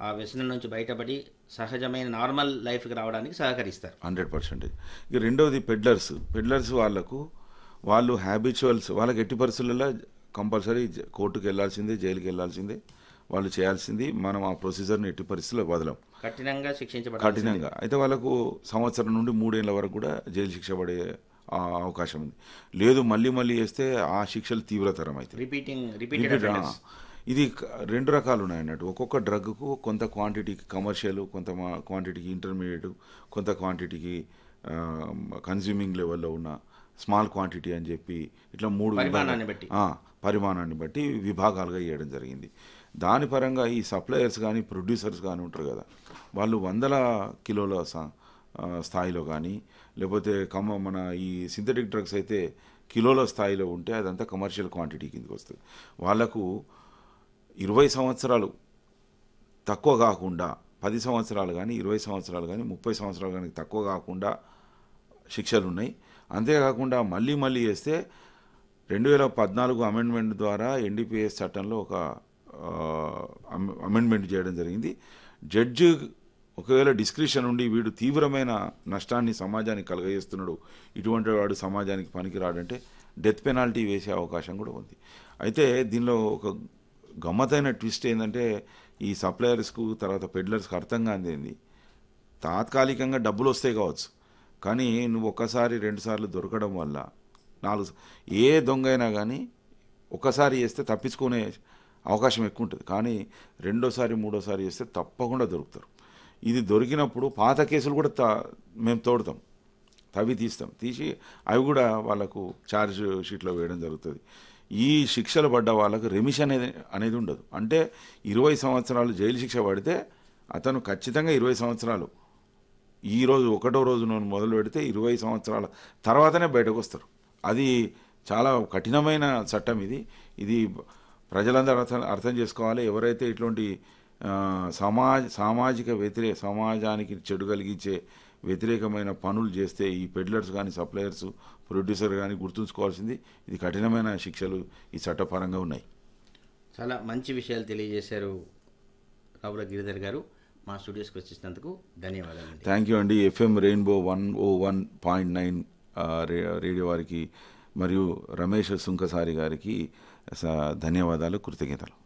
ఆ వ్యసనం నుంచి బయటపడి సహజమైన నార్మల్ లైఫ్కి రావడానికి సహకరిస్తారు హండ్రెడ్ పర్సెంటేజ్ ఇక రెండవది పెడ్లర్స్ పెడ్లర్స్ వాళ్ళకు వాళ్ళు హ్యాబిచువల్స్ వాళ్ళకి ఎట్టి పరిస్థితులలో కంపల్సరీ జ- కోర్టుకు వెళ్ళాల్సిందే జైలుకి వెళ్ళాల్సిందే వాళ్ళు చేయాల్సింది మనం ఆ ప్రొసీజర్ని ఎట్టి పరిస్థితుల్లో వదలం కఠినంగా శిక్షించబడాలి కఠినంగా అయితే వాళ్ళకు సంవత్సరం నుండి మూడేళ్ల వరకు కూడా జైలు శిక్ష పడే ఆ, అవకాశం ఉంది లేదు మళ్ళీ మళ్ళీ వేస్తే ఆ శిక్షలు తీవ్రతరం అవుతాయి రిపీటింగ్ రిపీటెడ్ రిపీట్ ఆ, ఇది క- రెండు రకాలు ఉన్నాయి అన్నట్టు ఒక్కొక్క డ్రగ్కు కొంత క్వాంటిటీకి కమర్షియల్ కొంత మా- క్వాంటిటీకి ఇంటర్మీడియట్ కొంత క్వాంటిటీకి కన్జ్యూమింగ్ లెవెల్లో ఉన్న స్మాల్ క్వాంటిటీ అని చెప్పి ఇట్లా మూడు పరిమాణాన్ని విభాగాలు- బట్టి. ఆ, పరిమాణాన్ని బట్టి విభాగాలుగా ఇవ్వడం జరిగింది దాని పరంగా ఈ సప్లయర్స్ కానీ ప్రొడ్యూసర్స్ కానీ ఉంటారు కదా వాళ్ళు వందల కిలోల స- ఆ, స్థాయిలో కానీ లేకపోతే కమ మన ఈ సింథటిక్ డ్రగ్స్ అయితే కిలోల స్థాయిలో ఉంటే అదంతా కమర్షియల్ క్వాంటిటీ కిందకి వస్తుంది వాళ్ళకు ఇరవై సంవత్సరాలు తక్కువ కాకుండా పది సంవత్సరాలు కానీ ఇరవై సంవత్సరాలు కానీ ముప్పై సంవత్సరాలు కానీ తక్కువ కాకుండా శిక్షలు ఉన్నాయి అంతేకాకుండా మళ్ళీ మళ్ళీ వేస్తే రెండు వేల పద్నాలుగు అమెండ్మెంట్ ద్వారా ఎన్డీపీఎస్ చట్టంలో ఒక అమెండ్మెంట్ చేయడం జరిగింది జడ్జి ఒకవేళ డిస్క్రిప్షన్ ఉండి వీడు తీవ్రమైన నష్టాన్ని సమాజానికి కలగజేస్తున్నాడు ఇటువంటి వాడు సమాజానికి పనికిరాడంటే డెత్ పెనాల్టీ వేసే అవకాశం కూడా ఉంది అయితే దీనిలో ఒక గమ్మతైన ట్విస్ట్ ఏంటంటే ఈ సప్లయర్స్కు తర్వాత పెడ్లర్స్కి అర్థం కానిది ఏంది తాత్కాలికంగా డబ్బులు వస్తాయి కావచ్చు కానీ నువ్వు ఒక్కసారి రెండుసార్లు దొరకడం వల్ల నాలుగు స- ఏ దొంగ అయినా కానీ ఒక్కసారి చేస్తే తప్పించుకునే అవకాశం ఎక్కువ ఉంటుంది కానీ రెండోసారి మూడోసారి చేస్తే తప్పకుండా దొరుకుతారు ఇది దొరికినప్పుడు పాత కేసులు కూడా తా మేము తోడుతాం తవ్వి తీస్తాం తీసి అవి కూడా వాళ్ళకు ఛార్జ్ షీట్లో వేయడం జరుగుతుంది ఈ శిక్షలు పడ్డ వాళ్ళకు రెమిషన్ అనేది అనేది ఉండదు అంటే ఇరవై సంవత్సరాలు జైలు శిక్ష పడితే అతను ఖచ్చితంగా ఇరవై సంవత్సరాలు ఈ రోజు ఒకటో రోజు నుండి మొదలు పెడితే ఇరవై సంవత్సరాల తర్వాతనే బయటకు వస్తారు అది చాలా కఠినమైన చట్టం ఇది ఇది ప్రజలందరూ అర్థం అర్థం చేసుకోవాలి ఎవరైతే ఇటువంటి ఆ, సమాజ సామాజిక వ్యతిరేక సమాజానికి చెడు కలిగించే వ్యతిరేకమైన పనులు చేస్తే ఈ పెడ్లర్స్ కానీ సప్లయర్స్ ప్రొడ్యూసర్ కానీ గుర్తుంచుకోవాల్సింది ఇది కఠినమైన శిక్షలు ఈ చట్టపరంగా ఉన్నాయి చాలా మంచి విషయాలు తెలియజేశారు రావుల గిరిధర్ గారు మా స్టూడియోస్కి వచ్చినందుకు ధన్యవాదాలు థ్యాంక్ యూ అండి FM Rainbow one o one point nine radio వారికి మరియు రమేష్ సుంకసారి గారికి స- ధన్యవాదాలు కృతజ్ఞతలు